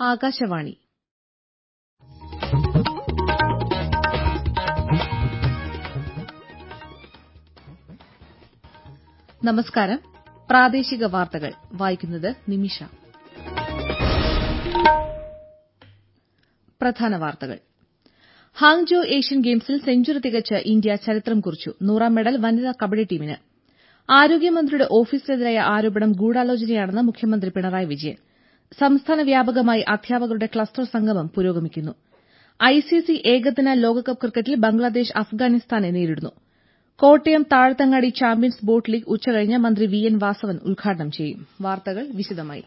ആകാശവാണി നമസ്കാരം പ്രാദേശിക വാർത്തകൾ വായിക്കുന്നത് നിമിഷ പ്രധാന വാർത്തകൾ ഹാങ്ജോ ഏഷ്യൻ ഗെയിംസിൽ സെഞ്ചുറി തികച്ച് ഇന്ത്യ ചരിത്രം കുറിച്ചു നൂറാം മെഡൽ വനിതാ കബഡി ടീമിന് ആരോഗ്യമന്ത്രിയുടെ ഓഫീസിനെതിരായ ആരോപണം ഗൂഢാലോചനയാണെന്ന് മുഖ്യമന്ത്രി പിണറായി വിജയൻ സംസ്ഥാന വ്യാപകമായി അധ്യാപകരുടെ ക്ലസ്റ്റർ സംഗമം പുരോഗമിക്കുന്നു ഐസിസി ഏകദിന ലോകകപ്പ് ക്രിക്കറ്റിൽ ബംഗ്ലാദേശ് അഫ്ഗാനിസ്ഥാനെ നേരിടുന്നു Kottayam Thazhathangadi champions boat league ഉച്ചകഴിഞ്ഞ് മന്ത്രി വി എൻ വാസവൻ ഉദ്ഘാടനം ചെയ്യും വാർത്തകൾ വിശദമായി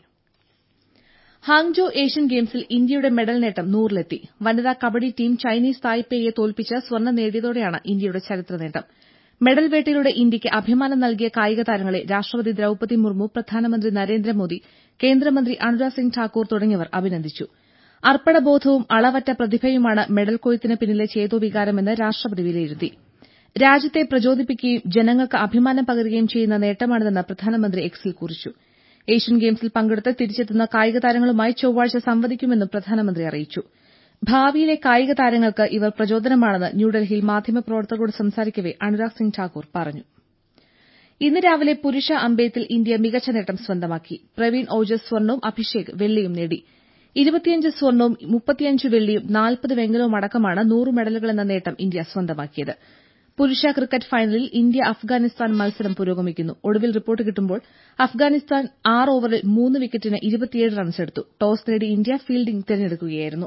ഹാങ്ജോ ഏഷ്യൻ ഗെയിംസിൽ ഇന്ത്യയുടെ മെഡൽ നേട്ടം നൂറിലെത്തി വനിതാ കബഡി ടീം ചൈനീസ് തായ്പേയിയെ തോൽപ്പിച്ച് സ്വർണ്ണം നേടിയതോടെയാണ് ഇന്ത്യയുടെ ചരിത്ര നേട്ടം മെഡൽ വേട്ടയിലൂടെ ഇന്ത്യയ്ക്ക് അഭിമാനം നൽകിയ കായിക താരങ്ങളെ രാഷ്ട്രപതി ദ്രൌപദി മുർമു പ്രധാനമന്ത്രി നരേന്ദ്രമോദി കേന്ദ്രമന്ത്രി അനുരാഗ് സിംഗ് ഠാക്കൂർ തുടങ്ങിയവർ അഭിനന്ദിച്ചു അർപ്പണബോധവും അളവറ്റ പ്രതിഭയുമാണ് മെഡൽ കൊയ്ത്തിന് പിന്നിലെ ചേതോവികാരമെന്ന് രാഷ്ട്രപതി വിലയിരുത്തി രാജ്യത്തെ പ്രചോദിപ്പിക്കുകയും ജനങ്ങൾക്ക് അഭിമാനം പകരുകയും ചെയ്യുന്ന നേട്ടമാണിതെന്ന് പ്രധാനമന്ത്രി എക്സിൽ കുറിച്ചു ഏഷ്യൻ ഗെയിംസിൽ പങ്കെടുത്ത് തിരിച്ചെത്തുന്ന കായിക താരങ്ങളുമായി ചൊവ്വാഴ്ച സംവദിക്കുമെന്നും പ്രധാനമന്ത്രി അറിയിച്ചു ഭാവിയിലെ കായിക താരങ്ങൾക്ക് ഇവർ പ്രചോദനമാണെന്ന് ന്യൂഡൽഹിയിൽ മാധ്യമപ്രവർത്തകരോട് സംസാരിക്കവെ അനുരാഗ് സിംഗ് ഠാക്കൂർ പറഞ്ഞു ഇന്ന് രാവിലെ പുരുഷ അമ്പെയ്ത്തിൽ ഇന്ത്യ മികച്ച നേട്ടം സ്വന്തമാക്കി പ്രവീൺ ഓജസ് സ്വർണവും അഭിഷേക് വെള്ളിയും നേടി ഇരുപത്തിയഞ്ച് സ്വർണവും മുപ്പത്തിയഞ്ച് വെള്ളിയും നാൽപ്പത് വെങ്കലവും അടക്കമാണ് നൂറ് മെഡലുകളെന്ന നേട്ടം ഇന്ത്യ സ്വന്തമാക്കിയത് പുരുഷ ക്രിക്കറ്റ് ഫൈനലിൽ ഇന്ത്യ അഫ്ഗാനിസ്ഥാൻ മത്സരം പുരോഗമിക്കുന്നു ഒടുവിൽ റിപ്പോർട്ട് കിട്ടുമ്പോൾ അഫ്ഗാനിസ്ഥാൻ ആറ് ഓവറിൽ മൂന്ന് വിക്കറ്റിന് ഇരുപത്തിയേഴ് റൺസെടുത്തു ടോസ് നേടി ഇന്ത്യ ഫീൽഡിംഗ് തെരഞ്ഞെടുക്കുകയായിരുന്നു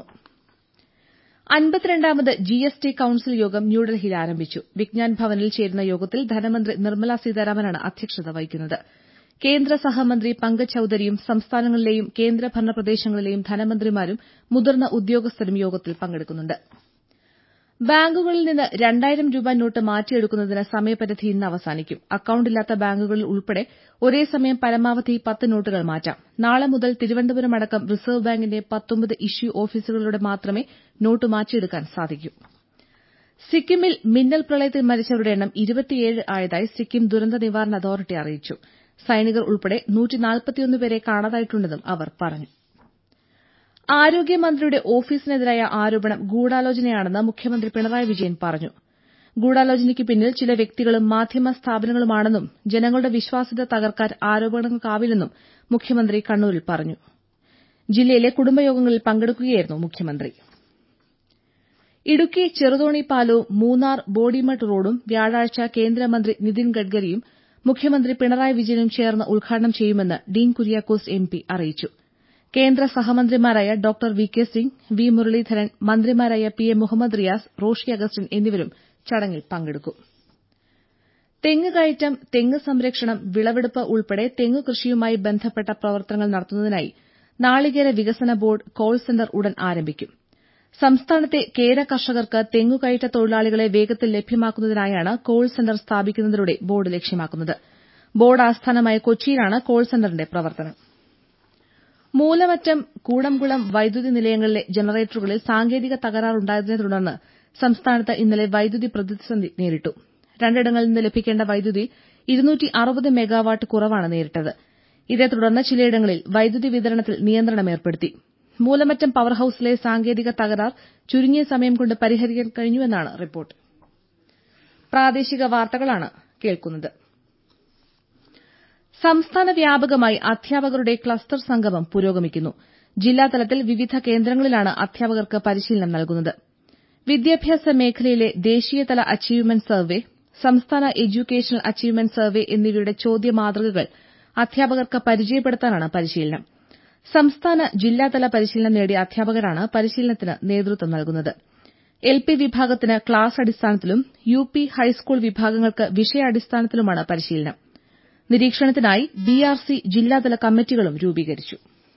അൻപത്തിരണ്ടാമത് ജിഎസ്ടി കൌൺസിൽ യോഗം ന്യൂഡൽഹിയിൽ ആരംഭിച്ചു വിജ്ഞാൻ ഭവനിൽ ചേരുന്ന യോഗത്തിൽ ധനമന്ത്രി നിർമ്മല സീതാരാമനാണ് അധ്യക്ഷത വഹിക്കുന്നത് കേന്ദ്ര സഹമന്ത്രി പങ്കജ് ചൌധരിയും സംസ്ഥാനങ്ങളിലെയും കേന്ദ്രഭരണ പ്രദേശങ്ങളിലെയും ധനമന്ത്രിമാരും മുതിർന്ന ഉദ്യോഗസ്ഥരും യോഗത്തിൽ പങ്കെടുക്കുന്നുണ്ട് ബാങ്കുകളിൽ നിന്ന് രണ്ടായിരം രൂപ നോട്ട് മാറ്റിയെടുക്കുന്നതിന് സമയപരിധി ഇന്ന് അവസാനിക്കും അക്കൌണ്ടില്ലാത്ത ബാങ്കുകളിൽ ഉൾപ്പെടെ ഒരേ സമയം പരമാവധി പത്ത് നോട്ടുകൾ മാറ്റാം നാളെ മുതൽ തിരുവനന്തപുരം അടക്കം റിസർവ് ബാങ്കിന്റെ പത്തൊമ്പത് ഇഷ്യു ഓഫീസുകളിലൂടെ മാത്രമേ നോട്ട് മാറ്റിയെടുക്കാൻ സാധിക്കൂ സിക്കിമിൽ മിന്നൽ പ്രളയത്തിൽ മരിച്ചവരുടെ എണ്ണം ഇരുപത്തിയേഴ് ആയതായി സിക്കിം ദുരന്ത നിവാരണ അതോറിറ്റി അറിയിച്ചു സൈനികർ ഉൾപ്പെടെ പേരെ കാണാതായിട്ടുണ്ടെന്നും അവർ പറഞ്ഞു ആരോഗ്യമന്ത്രിയുടെ ഓഫീസിനെതിരായ ആരോപണം ഗൂഢാലോചനയാണെന്ന് മുഖ്യമന്ത്രി പിണറായി വിജയൻ പറഞ്ഞു ഗൂഢാലോചനയ്ക്ക് പിന്നിൽ ചില വ്യക്തികളും മാധ്യമ സ്ഥാപനങ്ങളുമാണെന്നും ജനങ്ങളുടെ വിശ്വാസ്യത തകർക്കാൻ ആരോപണങ്ങൾക്കാവില്ലെന്നും മുഖ്യമന്ത്രി കണ്ണൂരിൽ പറഞ്ഞു ജില്ലയിലെ കുടുംബയോഗങ്ങളിൽ പങ്കെടുക്കുകയായിരുന്നു മുഖ്യമന്ത്രി ഇടുക്കി ചെറുതോണി പാലവും മൂന്നാർ ബോഡിമെട്ട് റോഡും വ്യാഴാഴ്ച കേന്ദ്രമന്ത്രി നിതിൻ ഗഡ്കരിയും മുഖ്യമന്ത്രി പിണറായി വിജയനും ചേർന്ന് ഉദ്ഘാടനം ചെയ്യുമെന്ന് ഡീൻ കുര്യാക്കോസ് എംപി അറിയിച്ചു കേന്ദ്ര സഹമന്ത്രിമാരായ doctor V K Singh V Muraleedharan മന്ത്രിമാരായ പി എ മുഹമ്മദ് റിയാസ് റോഷി അഗസ്റ്റിൻ എന്നിവരും ചടങ്ങിൽ പങ്കെടുക്കും തെങ്ങ് കയറ്റം തെങ്ങ് സംരക്ഷണം വിളവെടുപ്പ് ഉൾപ്പെടെ തെങ്ങ് കൃഷിയുമായി ബന്ധപ്പെട്ട പ്രവർത്തനങ്ങൾ നടത്തുന്നതിനായി നാളികേര വികസന ബോർഡ് കോൾ സെന്റർ ഉടൻ ആരംഭിക്കും സംസ്ഥാനത്തെ കേര കർഷകർക്ക് തെങ്ങുകയറ്റ തൊഴിലാളികളെ വേഗത്തിൽ ലഭ്യമാക്കുന്നതിനായാണ് കോൾ സെന്റർ സ്ഥാപിക്കുന്നതിലൂടെ ബോർഡ് ലക്ഷ്യമാക്കുന്നത് ബോർഡ് ആസ്ഥാനമായ കൊച്ചിയിലാണ് കോൾ സെന്ററിന്റെ പ്രവർത്തനം മൂലമറ്റം കൂടംകുളം വൈദ്യുതി നിലയങ്ങളിലെ ജനറേറ്ററുകളിൽ സാങ്കേതിക തകരാറുണ്ടായതിനെ തുടർന്ന് സംസ്ഥാനത്ത് ഇന്നലെ വൈദ്യുതി പ്രതിസന്ധി നേരിട്ടു രണ്ടിടങ്ങളിൽ നിന്ന് ലഭിക്കേണ്ട വൈദ്യുതി മെഗാവാട്ട് കുറവാണ് നേരിട്ടത് ഇതേ തുടർന്ന് ചിലയിടങ്ങളിൽ വൈദ്യുതി വിതരണത്തിൽ നിയന്ത്രണം ഏർപ്പെടുത്തി മൂലമറ്റം പവർ ഹൌസിലെ സാങ്കേതിക തകരാർ ചുരുങ്ങിയ സമയം കൊണ്ട് പരിഹരിക്കാൻ കഴിഞ്ഞുവെന്നാണ് റിപ്പോർട്ട് പ്രാദേശിക വാർത്തകളാണ് കേൾക്കുന്നത് സംസ്ഥാന വ്യാപകമായി അധ്യാപകരുടെ ക്ലസ്റ്റർ സംഗമം പുരോഗമിക്കുന്നു ജില്ലാതലത്തിൽ വിവിധ കേന്ദ്രങ്ങളിലാണ് അധ്യാപകർക്ക് പരിശീലനം നൽകുന്നത് വിദ്യാഭ്യാസ മേഖലയിലെ ദേശീയതല അച്ചീവ്മെന്റ് സർവേ സംസ്ഥാന എഡ്യൂക്കേഷണൽ അച്ചീവ്മെന്റ് സർവേ എന്നിവയുടെ ചോദ്യ മാതൃകകൾ അധ്യാപകർക്ക് പരിചയപ്പെടുത്താനാണ് പരിശീലനം സംസ്ഥാന ജില്ലാതല പരിശീലനം നേടിയ അധ്യാപകരാണ് പരിശീലനത്തിന് നേതൃത്വം നൽകുന്നത് എൽ പി വിഭാഗത്തിന് ക്ലാസ് അടിസ്ഥാനത്തിലും യു പി ഹൈസ്കൂൾ വിഭാഗങ്ങൾക്ക് വിഷയാടിസ്ഥാനത്തിലുമാണ് പരിശീലനം നിരീക്ഷണത്തിനായി ബിആർസി ജില്ലാതല കമ്മിറ്റികളും രൂപീകരിച്ചു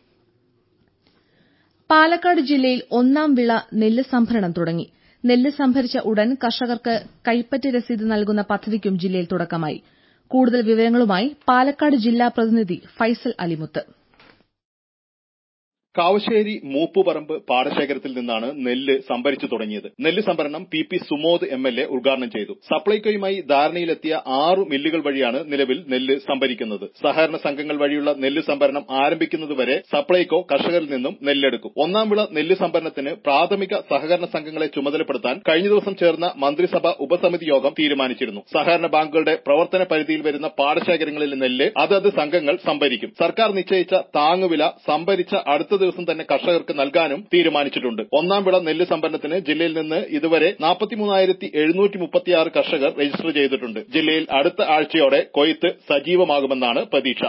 പാലക്കാട് ജില്ലയിൽ ഒന്നാം വിള നെല്ല് സംഭരണം തുടങ്ങി നെല്ല് സംഭരിച്ച ഉടൻ കർഷകർക്ക് കൈപ്പറ്റ് രസീത് നൽകുന്ന പദ്ധതിക്കും ജില്ലയിൽ തുടക്കമായി കൂടുതൽ വിവരങ്ങളുമായി പാലക്കാട് ജില്ലാ പ്രതിനിധി ഫൈസൽ അലിമുത്ത് കാവശ്ശേരി മൂപ്പുപറമ്പ് പാടശേഖരത്തിൽ നിന്നാണ് നെല്ല് സംഭരിച്ചു തുടങ്ങിയത് നെല്ല് സംഭരണം P P Sumod M L A ഉദ്ഘാടനം ചെയ്തു സപ്ലൈകോയുമായി ധാരണയിലെത്തിയ ആറു മില്ലുകൾ വഴിയാണ് നിലവിൽ നെല്ല് സംഭരിക്കുന്നത് സഹകരണ സംഘങ്ങൾ വഴിയുള്ള നെല്ല് സംഭരണം ആരംഭിക്കുന്നതുവരെ സപ്ലൈകോ കർഷകരിൽ നിന്നും നെല്ലെടുക്കും ഒന്നാം വിള നെല്ല് സംഭരണത്തിന് പ്രാഥമിക സഹകരണ സംഘങ്ങളെ ചുമതലപ്പെടുത്താൻ കഴിഞ്ഞ ദിവസം ചേർന്ന മന്ത്രിസഭ ഉപസമിതി യോഗം തീരുമാനിച്ചിരുന്നു സഹകരണ ബാങ്കുകളുടെ പ്രവർത്തന പരിധിയിൽ വരുന്ന പാടശേഖരങ്ങളിലെ നെല്ല് അതത് സംഘങ്ങൾ സംഭരിക്കും സർക്കാർ നിശ്ചയിച്ച താങ്ങുവില സംഭരിച്ച അടുത്ത ദിവസം തന്നെ കർഷകർക്ക് നൽകാനും തീരുമാനിച്ചിട്ടുണ്ട് ഒന്നാം വിള നെല്ല് സംഭരണത്തിന് ജില്ലയിൽ നിന്ന് ഇതുവരെ നാൽപ്പത്തിമൂന്നായിരത്തി എഴുന്നൂറ്റി മുപ്പത്തിയാറ് കർഷകർ രജിസ്റ്റർ ചെയ്തിട്ടുണ്ട് ജില്ലയിൽ അടുത്ത ആഴ്ചയോടെ കൊയ്ത്ത് സജീവമാകുമെന്നാണ് പ്രതീക്ഷ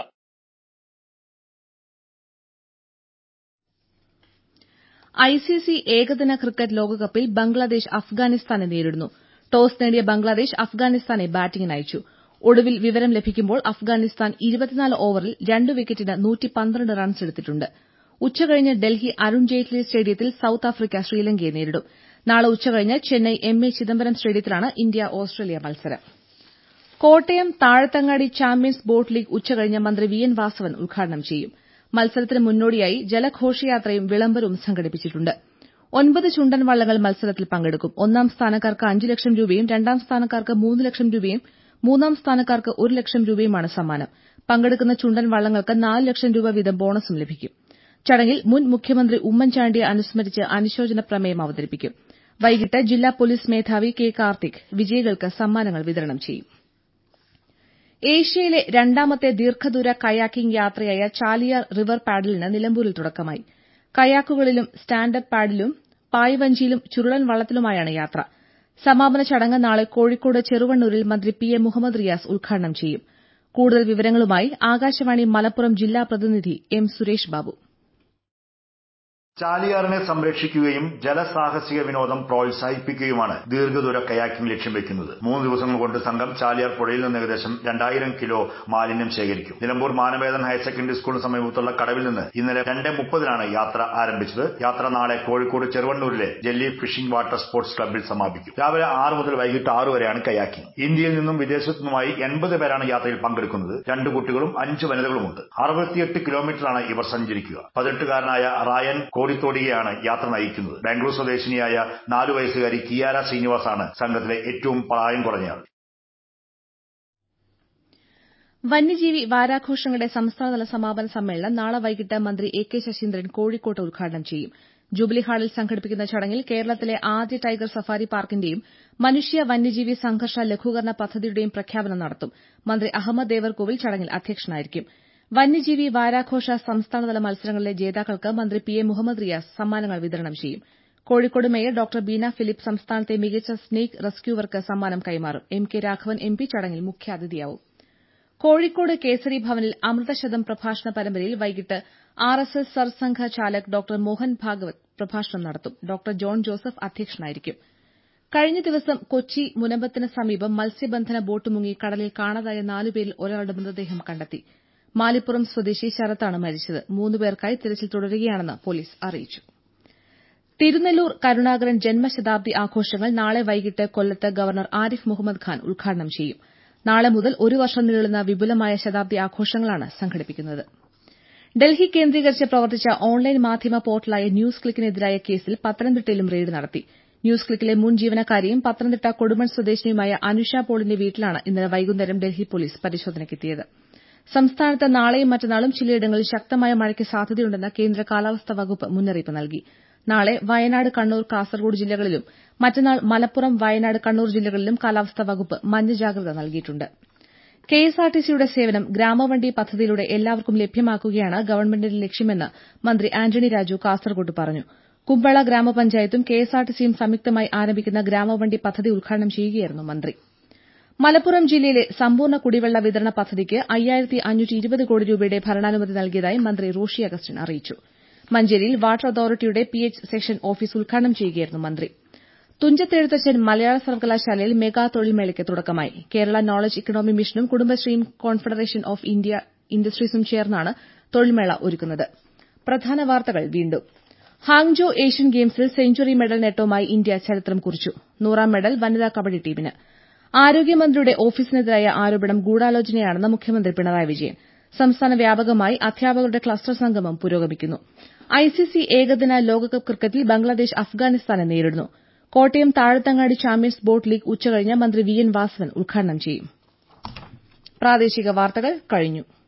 ഐസിസി ഏകദിന ക്രിക്കറ്റ് ലോകകപ്പിൽ ബംഗ്ലാദേശ് അഫ്ഗാനിസ്ഥാനെ നേരിടുന്നു ടോസ് നേടിയ ബംഗ്ലാദേശ് അഫ്ഗാനിസ്ഥാനെ ബാറ്റിംഗിന് അയച്ചു ഒടുവിൽ വിവരം ലഭിക്കുമ്പോൾ അഫ്ഗാനിസ്ഥാൻ ഓവറിൽ രണ്ട് വിക്കറ്റിന് റൺസ് എടുത്തിട്ടുണ്ട് ഉച്ചകഴിഞ്ഞ് ഡൽഹി അരുൺ ജെയ്റ്റ്ലി സ്റ്റേഡിയത്തിൽ സൌത്ത് ആഫ്രിക്ക ശ്രീലങ്കയെ നേരിടും നാളെ ഉച്ചകഴിഞ്ഞ് ചെന്നൈ എം എ ചിദംബരം സ്റ്റേഡിയത്തിലാണ് ഇന്ത്യ ഓസ്ട്രേലിയ മത്സരം Kottayam Thazhathangadi champions boat league ഉച്ചകഴിഞ്ഞ് മന്ത്രി വി എൻ വാസവൻ ഉദ്ഘാടനം ചെയ്യും മത്സരത്തിന് മുന്നോടിയായി ജലഘോഷയാത്രയും വിളംബരവും സംഘടിപ്പിച്ചിട്ടുണ്ട് ഒൻപത് ചുണ്ടൻ വള്ളങ്ങൾ മത്സരത്തിൽ പങ്കെടുക്കും ഒന്നാം സ്ഥാനക്കാർക്ക് അഞ്ച് ലക്ഷം രൂപയും രണ്ടാം സ്ഥാനക്കാർക്ക് മൂന്ന് ലക്ഷം രൂപയും മൂന്നാം സ്ഥാനക്കാർക്ക് ഒരു ലക്ഷം രൂപയുമാണ് സമ്മാനം പങ്കെടുക്കുന്ന ചുണ്ടൻ വള്ളങ്ങൾക്ക് നാല് ലക്ഷം രൂപ വീതം ബോണസും ലഭിക്കും ചടങ്ങിൽ മുൻ മുഖ്യമന്ത്രി ഉമ്മൻചാണ്ടിയെ അനുസ്മരിച്ച് അനുശോചന പ്രമേയം അവതരിപ്പിക്കും വൈകിട്ട് ജില്ലാ പോലീസ് മേധാവി കെ കാർത്തിക് വിജയികൾക്ക് സമ്മാനങ്ങൾ വിതരണം ചെയ്യും ഏഷ്യയിലെ രണ്ടാമത്തെ ദീർഘദൂര കയാക്കിംഗ് യാത്രയായ ചാലിയാർ റിവർ പാഡലിന് നിലമ്പൂരിൽ തുടക്കമായി കയാക്കുകളിലും സ്റ്റാൻഡ് അപ്പ് പാഡലിലും പായ്വഞ്ചിയിലും ചുരുളൻ വള്ളത്തിലുമായാണ് യാത്ര സമാപന ചടങ്ങ് നാളെ കോഴിക്കോട് ചെറുവണ്ണൂരിൽ മന്ത്രി പി എ മുഹമ്മദ് റിയാസ് ഉദ്ഘാടനം ചെയ്യും കൂടുതൽ വിവരങ്ങളുമായി ആകാശവാണി മലപ്പുറം ജില്ലാ പ്രതിനിധി എം സുരേഷ് ബാബു ചാലിയാറിനെ സംരക്ഷിക്കുകയും ജലസാഹസിക വിനോദം പ്രോത്സാഹിപ്പിക്കുകയുമാണ് ദീർഘദൂര കയാക്കിംഗ് ലക്ഷ്യം വെക്കുന്നത് മൂന്ന് ദിവസങ്ങൾ കൊണ്ട് സംഘം ചാലിയാർ പുഴയിൽ നിന്ന് ഏകദേശം രണ്ടായിരം കിലോ മാലിന്യം ശേഖരിക്കും നിലമ്പൂർ മാനവേദൻ ഹയർ സെക്കൻഡറി സ്കൂളിന് സമീപത്തുള്ള കടവിൽ നിന്ന് ഇന്നലെ രണ്ട് മുപ്പതിനാണ് യാത്ര ആരംഭിച്ചത് യാത്ര നാളെ കോഴിക്കോട് ചെറുവണ്ണൂരിലെ ജെല്ലി ഫിഷിംഗ് വാട്ടർ സ്പോർട്സ് ക്ലബ്ബിൽ സമാപിക്കും രാവിലെ ആറ് മുതൽ വൈകിട്ട് ആറ് വരെയാണ് കയാക്കിംഗ് ഇന്ത്യയിൽ നിന്നും വിദേശത്തു നിന്നുമായി എൺപത് പേരാണ് യാത്രയിൽ പങ്കെടുക്കുന്നത് രണ്ട് കുട്ടികളും അഞ്ച് വനിതകളുമുണ്ട് അറുപത്തിയെട്ട് കിലോമീറ്ററാണ് ഇവർ സഞ്ചരിക്കുക പതിനെട്ടുകാരനായ റായൻ കോടിത്തോടിയെയാണ് യാത്ര നയിക്കുന്നത് ബാംഗ്ലൂർ സ്വദേശിനിയായ നാലു വയസ്സുകാരി കിയാര ശ്രീനിവാസാണ് സംഘത്തിലെ ഏറ്റവും പ്രായം കുറഞ്ഞയാൾ വന്യജീവി വാരാഘോഷങ്ങളുടെ സംസ്ഥാനതല സമാപന സമ്മേളനം നാളെ വൈകിട്ട് മന്ത്രി എ കെ ശശീന്ദ്രൻ കോഴിക്കോട്ട് ഉദ്ഘാടനം ചെയ്യും ജൂബിലി ഹാളിൽ സംഘടിപ്പിക്കുന്ന ചടങ്ങിൽ കേരളത്തിലെ ആദ്യ ടൈഗർ സഫാരി പാർക്കിന്റെയും മനുഷ്യ വന്യജീവി സംഘർഷ ലഘൂകരണ പദ്ധതിയുടെയും പ്രഖ്യാപനം നടത്തും മന്ത്രി അഹമ്മദ് ദേവർകോവിൽ ചടങ്ങിൽ അധ്യക്ഷനായിരിക്കും വന്യജീവി വാരാഘോഷ സംസ്ഥാനതല മത്സരങ്ങളിലെ ജേതാക്കൾക്ക് മന്ത്രി പി എ മുഹമ്മദ് റിയാസ് സമ്മാനങ്ങൾ വിതരണം ചെയ്യും കോഴിക്കോട് മേയർ ഡോക്ടർ ബീന ഫിലിപ്പ് സംസ്ഥാനത്തെ മികച്ച സ്നേക് റെസ്ക്യൂവർക്ക് സമ്മാനം കൈമാറും M K Raghavan M P ചടങ്ങിൽ മുഖ്യാതിഥിയാവും കോഴിക്കോട് കേസരി ഭവനിൽ അമൃതശതം പ്രഭാഷണ പരമ്പരയിൽ വൈകിട്ട് R S S Sarsanghchalak doctor Mohan Bhagwat പ്രഭാഷണം നടത്തും ഡോക്ടർ ജോൺ ജോസഫ് അധ്യക്ഷനായിരിക്കും കഴിഞ്ഞ ദിവസം കൊച്ചി മുനമ്പത്തിന് സമീപം മത്സ്യബന്ധന ബോട്ട് മുങ്ങി കടലിൽ കാണാതായ നാലുപേരിൽ ഒരാളുടെ മൃതദേഹം കണ്ടെത്തി മാലിപ്പുറം സ്വദേശി ശരത്താണ് മരിച്ചത് മൂന്നുപേർക്കായി തിരച്ചിൽ തുടരുകയാണെന്ന് പോലീസ് അറിയിച്ചു തിരുനെല്ലൂർ കരുണാകരൻ ജന്മശതാബ്ദി ആഘോഷങ്ങൾ നാളെ വൈകിട്ട് കൊല്ലത്ത് ഗവർണർ ആരിഫ് മുഹമ്മദ് ഖാൻ ഉദ്ഘാടനം ചെയ്യും നാളെ മുതൽ ഒരു വർഷം നീളുന്ന വിപുലമായ ശതാബ്ദി ആഘോഷങ്ങളാണ് സംഘടിപ്പിക്കുന്നത് ഡൽഹി കേന്ദ്രീകരിച്ച് പ്രവർത്തിച്ച ഓൺലൈൻ മാധ്യമ പോർട്ടലായ ന്യൂസ് ക്ലിക്കിനെതിരായ കേസിൽ പത്തനംതിട്ടയിലും റെയ്ഡ് നടത്തി ന്യൂസ് ക്ലിക്കിലെ മുൻ ജീവനക്കാരിയും പത്തനംതിട്ട കൊടുമൺ സ്വദേശിനിയുമായ അനുഷ പോളിന്റെ വീട്ടിലാണ് ഇന്നലെ വൈകുന്നേരം ഡൽഹി പോലീസ് പരിശോധനയ്ക്കെത്തിയത് സംസ്ഥാനത്ത് നാളെയും മറ്റന്നാളും ചിലയിടങ്ങളിൽ ശക്തമായ മഴയ്ക്ക് സാധ്യതയുണ്ടെന്ന് കേന്ദ്ര കാലാവസ്ഥാ വകുപ്പ് മുന്നറിയിപ്പ് നൽകി നാളെ വയനാട് കണ്ണൂർ കാസർഗോഡ് ജില്ലകളിലും മറ്റന്നാൾ മലപ്പുറം വയനാട് കണ്ണൂർ ജില്ലകളിലും കാലാവസ്ഥാ വകുപ്പ് മഞ്ഞ ജാഗ്രത നൽകിയിട്ടുണ്ട് കെഎസ്ആർടിസിയുടെ സേവനം ഗ്രാമവണ്ടി പദ്ധതിയിലൂടെ എല്ലാവർക്കും ലഭ്യമാക്കുകയാണ് ഗവൺമെന്റിന്റെ ലക്ഷ്യമെന്ന് മന്ത്രി ആന്റണി രാജു കാസർകോട്ട് പറഞ്ഞു കുമ്പള ഗ്രാമപഞ്ചായത്തും കെഎസ്ആർടിസിയും സംയുക്തമായി ആരംഭിക്കുന്ന ഗ്രാമവണ്ടി പദ്ധതി ഉദ്ഘാടനം ചെയ്യുകയായിരുന്നു മന്ത്രി മലപ്പുറം ജില്ലയിലെ സമ്പൂർണ്ണ കുടിവെള്ള വിതരണ പദ്ധതിക്ക് കോടി രൂപയുടെ ഭരണാനുമതി നൽകിയതായി മന്ത്രി റോഷി അഗസ്റ്റിൻ അറിയിച്ചു മഞ്ചേരിയിൽ വാട്ടർ അതോറിറ്റിയുടെ പിഎച്ച് സെക്ഷൻ ഓഫീസ് ഉദ്ഘാടനം ചെയ്യുകയായിരുന്നു മന്ത്രി തുഞ്ചത്തെഴുത്തച്ഛൻ മലയാള സർവകലാശാലയിൽ മെഗാ തൊഴിൽമേളയ്ക്ക് തുടക്കമായി കേരള നോളജ് ഇക്കണോമി മിഷനും കുടുംബശ്രീയും കോൺഫെഡറേഷൻ ഓഫ് ഇന്ത്യ ഇൻഡസ്ട്രീസും ചേർന്നാണ് തൊഴിൽമേള ഒരുക്കുന്നത് പ്രധാന വാർത്തകൾ വീണ്ടും ഹാങ്ജോ ഏഷ്യൻ ഗെയിംസിൽ സെഞ്ചുറി മെഡൽ നേട്ടവുമായി ഇന്ത്യ ചരിത്രം കുറിച്ചു നൂറാം മെഡൽ വനിതാ കബഡി ടീമിന് ആരോഗ്യമന്ത്രിയുടെ ഓഫീസിനെതിരായ ആരോപണം ഗൂഢാലോചനയാണെന്ന് മുഖ്യമന്ത്രി പിണറായി വിജയൻ സംസ്ഥാന വ്യാപകമായി അധ്യാപകരുടെ ക്ലസ്റ്റർ സംഗമം പുരോഗമിക്കുന്നു ഐസിസി ഏകദിന ലോകകപ്പ് ക്രിക്കറ്റിൽ ബംഗ്ലാദേശ് അഫ്ഗാനിസ്ഥാനെ നേരിടുന്നു Kottayam Thazhathangadi champions boat league ഉച്ചകഴിഞ്ഞ് മന്ത്രി വി എൻ വാസവൻ ഉദ്ഘാടനം ചെയ്യും പ്രാദേശിക വാർത്തകൾ കഴിഞ്ഞു